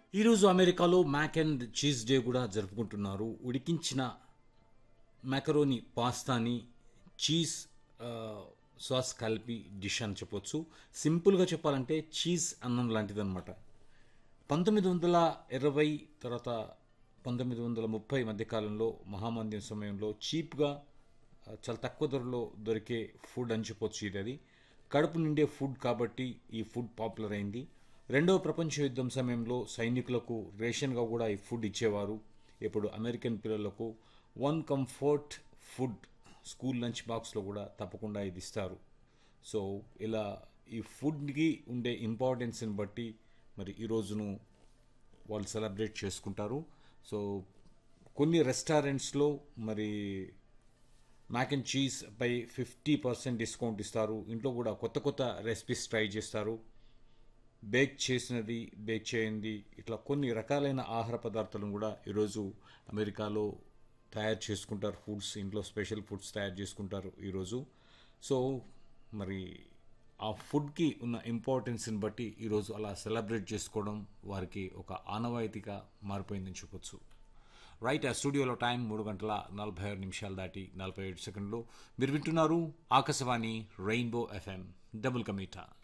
ఈరోజు అమెరికాలో Mac and cheese day కూడా జరుపుకుంటున్నారు ఉడికించిన మ్యాకరోని పాస్తాని చీజ్ ఆ, సాస్ కలిపి డిష్ అని చెప్పొచ్చు సింపుల్గా చెప్పాలంటే చీజ్ అన్నం లాంటిది అనమాట పంతొమ్మిది వందల ఇరవై తర్వాత పంతొమ్మిది వందల ముప్పై మధ్యకాలంలో మహామంద్యం సమయంలో చీప్గా ఆ, చాలా తక్కువ ధరలో దొరికే ఫుడ్ అని చెప్పొచ్చు ఇది అది కడుపు నిండే ఫుడ్ కాబట్టి ఈ ఫుడ్ పాపులర్ అయింది రెండవ ప్రపంచ యుద్ధం సమయంలో సైనికులకు రేషన్గా కూడా ఈ ఫుడ్ ఇచ్చేవారు ఇప్పుడు అమెరికన్ పిల్లలకు one comfort food school lunch బాక్స్లో కూడా తప్పకుండా ఇది ఇస్తారు సో ఇలా ఈ ఫుడ్కి ఉండే ఇంపార్టెన్స్ని బట్టి మరి ఈ రోజును వాళ్ళు సెలబ్రేట్ చేసుకుంటారు సో కొన్ని రెస్టారెంట్స్లో మరి మ్యాక్ అండ్ చీజ్ పై ఫిఫ్టీ పర్సెంట్ డిస్కౌంట్ ఇస్తారు ఇంట్లో కూడా కొత్త కొత్త రెసిపీస్ ట్రై చేస్తారు బేక్ చేసినది బేక్ చేయండి ఇట్లా కొన్ని రకాలైన ఆహార పదార్థాలను కూడా ఈరోజు అమెరికాలో తయారు చేసుకుంటారు ఫుడ్స్ ఇంట్లో స్పెషల్ ఫుడ్స్ తయారు చేసుకుంటారు ఈరోజు సో మరి ఆ ఫుడ్కి ఉన్న ఇంపార్టెన్స్ని బట్టి ఈరోజు అలా సెలబ్రేట్ చేసుకోవడం వారికి ఒక ఆనవాయితీగా మారిపోయిందని చెప్పొచ్చు రైట్ ఆ స్టూడియోలో టైం మూడు గంటల నలభై ఆరు నిమిషాలు దాటి నలభై ఏడు సెకండ్లు మీరు వింటున్నారు ఆకాశవాణి రెయిన్బో ఎఫ్ఎం డబుల్ కమీటా